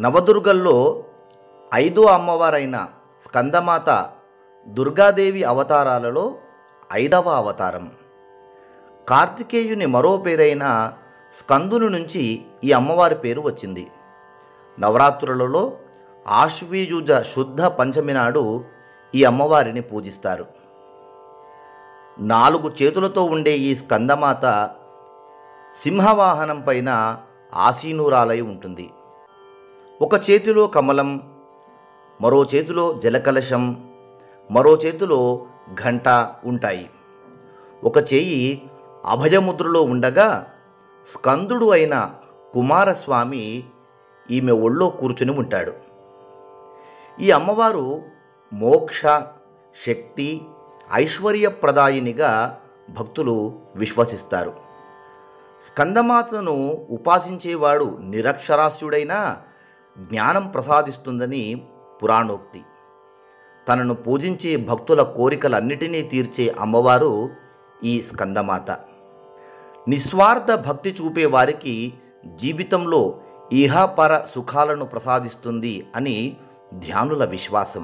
నవదుర్గల్లో ఐదో అమ్మవారైన స్కందమాత దుర్గాదేవి అవతారాలలో ఐదవ అవతారం కార్తికేయుని మరో పేరైన స్కందుని నుంచి ఈ అమ్మవారి పేరు వచ్చింది నవరాత్రులలో ఆశ్వీజుజ శుద్ధ పంచమి నాడు ఈ అమ్మవారిని పూజిస్తారు నాలుగు చేతులతో ఉండే ఈ స్కందమాత సింహవాహనం పైన ఆసీనురాలై ఉంటుంది ఒక చేతిలో కమలం మరో చేతిలో జలకలశం మరో చేతిలో ఘంట ఉంటాయి ఒక చేయి అభయముద్రలో ఉండగా స్కందుడు అయిన కుమారస్వామి ఈమె ఒళ్ళో కూర్చుని ఉంటాడు ఈ అమ్మవారు మోక్ష శక్తి ఐశ్వర్యప్రదాయినిగా భక్తులు విశ్వసిస్తారు స్కందమాతను ఉపాసించేవాడు నిరక్షరాస్యుడైనా జ్ఞానం ప్రసాదిస్తుందని పురాణోక్తి తనను పూజించే భక్తుల కోరికలన్నిటినీ తీర్చే అమ్మవారు ఈ స్కందమాత నిస్వార్థ భక్తి చూపే వారికి జీవితంలో ఇహపర సుఖాలను ప్రసాదిస్తుంది అని ధ్యానుల విశ్వాసం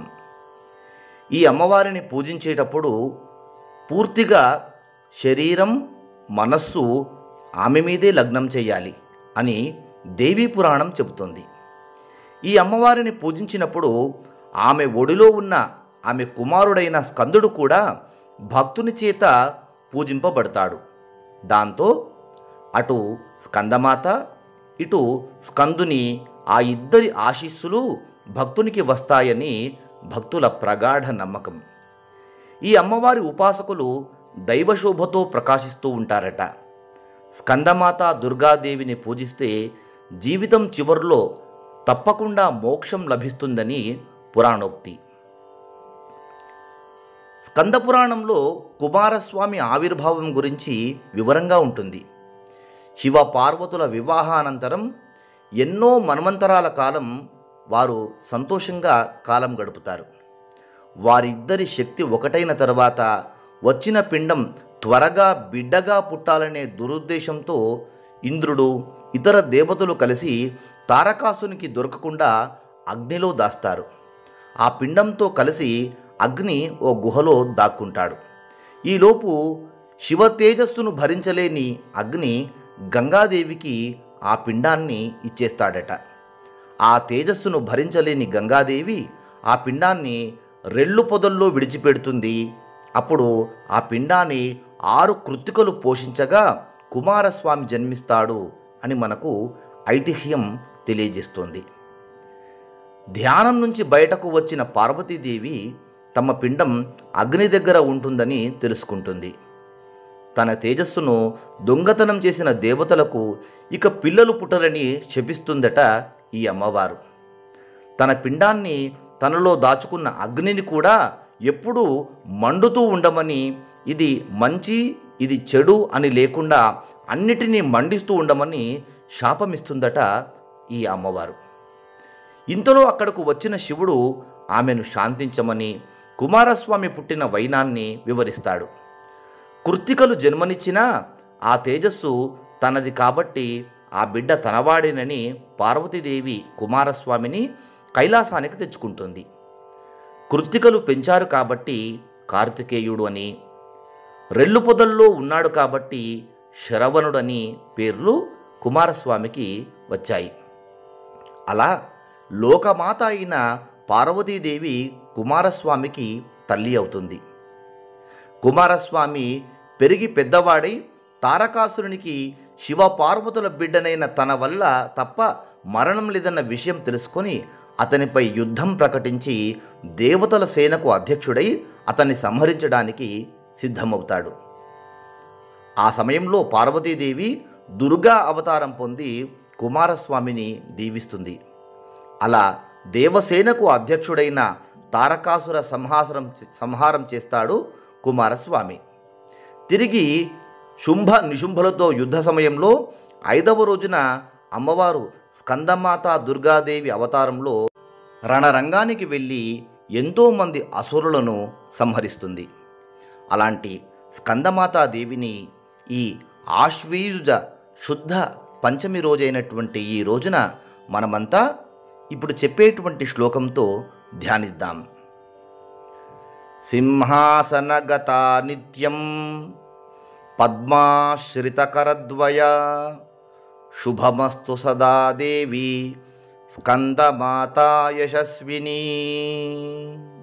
ఈ అమ్మవారిని పూజించేటప్పుడు పూర్తిగా శరీరం మనస్సు ఆమె మీదే లగ్నం చేయాలి అని దేవీ పురాణం చెబుతుంది ఈ అమ్మవారిని పూజించినప్పుడు ఆమె ఒడిలో ఉన్న ఆమె కుమారుడైన స్కందుడు కూడా భక్తుని చేత పూజింపబడతాడు దాంతో అటు స్కందమాత ఇటు స్కందుని ఆ ఇద్దరి ఆశీస్సులు భక్తునికి వస్తాయని భక్తుల ప్రగాఢ నమ్మకం ఈ అమ్మవారి ఉపాసకులు దైవశోభతో ప్రకాశిస్తూ ఉంటారట స్కందమాత దుర్గాదేవిని పూజిస్తే జీవితం చివరిలో తప్పకుండా మోక్షం లభిస్తుందని పురాణోక్తి స్కంద పురాణంలో కుమారస్వామి ఆవిర్భావం గురించి వివరంగా ఉంటుంది శివ పార్వతుల వివాహానంతరం ఎన్నో మన్వంతరాల కాలం వారు సంతోషంగా కాలం గడుపుతారు వారిద్దరి శక్తి ఒకటైన తర్వాత వచ్చిన పిండం త్వరగా బిడ్డగా పుట్టాలనే దురుద్దేశంతో ఇంద్రుడు ఇతర దేవతలు కలిసి తారకాసునికి దొరకకుండా అగ్నిలో దాస్తారు ఆ పిండంతో కలిసి అగ్ని ఓ గుహలో దాక్కుంటాడు ఈలోపు శివ తేజస్సును భరించలేని అగ్ని గంగాదేవికి ఆ పిండాన్ని ఇచ్చేస్తాడట ఆ తేజస్సును భరించలేని గంగాదేవి ఆ పిండాన్ని రెల్లు పొదల్లో విడిచిపెడుతుంది అప్పుడు ఆ పిండాన్ని ఆరు కృత్తికలు పోషించగా కుమారస్వామి జన్మిస్తాడు అని మనకు ఐతిహ్యం తెలియజేస్తుంది ధ్యానం నుంచి బయటకు వచ్చిన పార్వతీదేవి తమ పిండం అగ్ని దగ్గర ఉంటుందని తెలుసుకుంటుంది తన తేజస్సును దొంగతనం చేసిన దేవతలకు ఇక పిల్లలు పుట్టరని శపిస్తుందట ఈ అమ్మవారు తన పిండాన్ని తనలో దాచుకున్న అగ్నిని కూడా ఎప్పుడూ మండుతూ ఉండమని ఇది మంచి ఇది చెడు అని లేకుండా అన్నిటినీ మండిస్తూ ఉండమని శాపమిస్తుందట ఈ అమ్మవారు ఇంతలో అక్కడకు వచ్చిన శివుడు ఆమెను శాంతించమని కుమారస్వామి పుట్టిన వైనాన్ని వివరిస్తాడు కృత్తికలు జన్మనిచ్చినా ఆ తేజస్సు తనది కాబట్టి ఆ బిడ్డ తనవాడేనని పార్వతీదేవి కుమారస్వామిని కైలాసానికి తెచ్చుకుంటుంది కృత్తికలు పెంచారు కాబట్టి కార్తికేయుడు అని రెల్లు పొదల్లో ఉన్నాడు కాబట్టి శరవణుడని పేర్లు కుమారస్వామికి వచ్చాయి అలా లోకమాత అయిన పార్వతీదేవి కుమారస్వామికి తల్లి అవుతుంది కుమారస్వామి పెరిగి పెద్దవాడై తారకాసురునికి శివ పార్వతుల బిడ్డనైన తన వల్ల తప్ప మరణం లేదన్న విషయం తెలుసుకొని అతనిపై యుద్ధం ప్రకటించి దేవతల సేనకు అధ్యక్షుడై అతన్ని సంహరించడానికి సిద్ధమవుతాడు ఆ సమయంలో పార్వతీదేవి దుర్గా అవతారం పొంది కుమారస్వామిని దీవిస్తుంది అలా దేవసేనకు అధ్యక్షుడైన తారకాసుర సంహారం సంహారం చేస్తాడు కుమారస్వామి తిరిగి శుంభ నిశుంభలతో యుద్ధ సమయంలో ఐదవ రోజున అమ్మవారు స్కందమాత దుర్గాదేవి అవతారంలో రణరంగానికి వెళ్ళి ఎంతోమంది అసురులను సంహరిస్తుంది అలాంటి స్కందమాతా దేవిని ఈ ఆశ్వీయుజ శుద్ధ పంచమి రోజైనటువంటి ఈ రోజున మనమంతా ఇప్పుడు చెప్పేటువంటి శ్లోకంతో ధ్యానిద్దాం సింహాసనగత నిత్యం పద్మాశ్రితకరద్వయ శుభమస్తు సదా దేవి స్కందమాతా యశస్విని